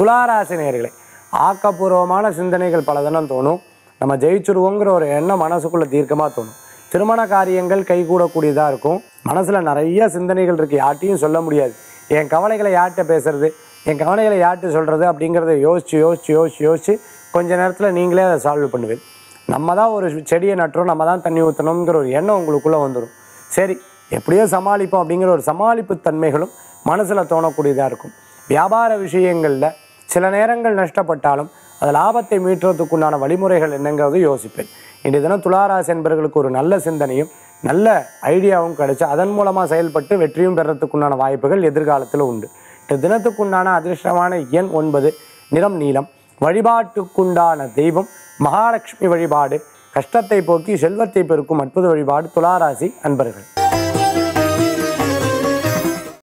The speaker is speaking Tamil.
துளாராசி நேயர்களே ஆக்கப்பூர்வமான சிந்தனைகள் பல தினம் தோணும் நம்ம ஜெயிச்சிருவோங்கிற ஒரு எண்ணம் மனசுக்குள்ள தீர்க்கமாக தோணும் திருமண காரியங்கள் கைகூடக்கூடியதாக இருக்கும் மனசில் நிறைய சிந்தனைகள் இருக்குது யார்ட்டையும் சொல்ல முடியாது என் கவலைகளை யார்கிட்ட பேசுறது என் கவலைகளை யார்கிட்ட சொல்கிறது அப்படிங்கிறத யோசிச்சு யோசிச்சு யோசிச்சு யோசிச்சு கொஞ்ச நேரத்தில் நீங்களே அதை சால்வ் பண்ணுவீங்க நம்ம தான் ஒரு செடியை நட்டுறோம் நம்ம தான் தண்ணி ஊற்றணுங்கிற ஒரு எண்ணம் உங்களுக்குள்ளே வந்துடும் சரி எப்படியோ சமாளிப்போம் அப்படிங்கிற ஒரு சமாளிப்பு தன்மைகளும் மனசில் தோணக்கூடியதாக இருக்கும் வியாபார விஷயங்களில் சில நேரங்கள் நஷ்டப்பட்டாலும் அது லாபத்தை மீட்டுறதுக்குண்டான வழிமுறைகள் என்னங்கிறது யோசிப்பேன் இன்றைய தினம் துளாராசி என்பவர்களுக்கு ஒரு நல்ல சிந்தனையும் நல்ல ஐடியாவும் கிடைச்சு அதன் மூலமாக செயல்பட்டு வெற்றியும் பெறத்துக்குண்டான வாய்ப்புகள் எதிர்காலத்தில் உண்டு இந்த தினத்துக்குண்டான அதிர்ஷ்டமான எண் ஒன்பது நிறம் நீலம் வழிபாட்டுக்குண்டான தெய்வம் மகாலட்சுமி வழிபாடு கஷ்டத்தை போக்கி செல்வத்தை பெருக்கும் அற்புத வழிபாடு துளாராசி அன்பர்கள்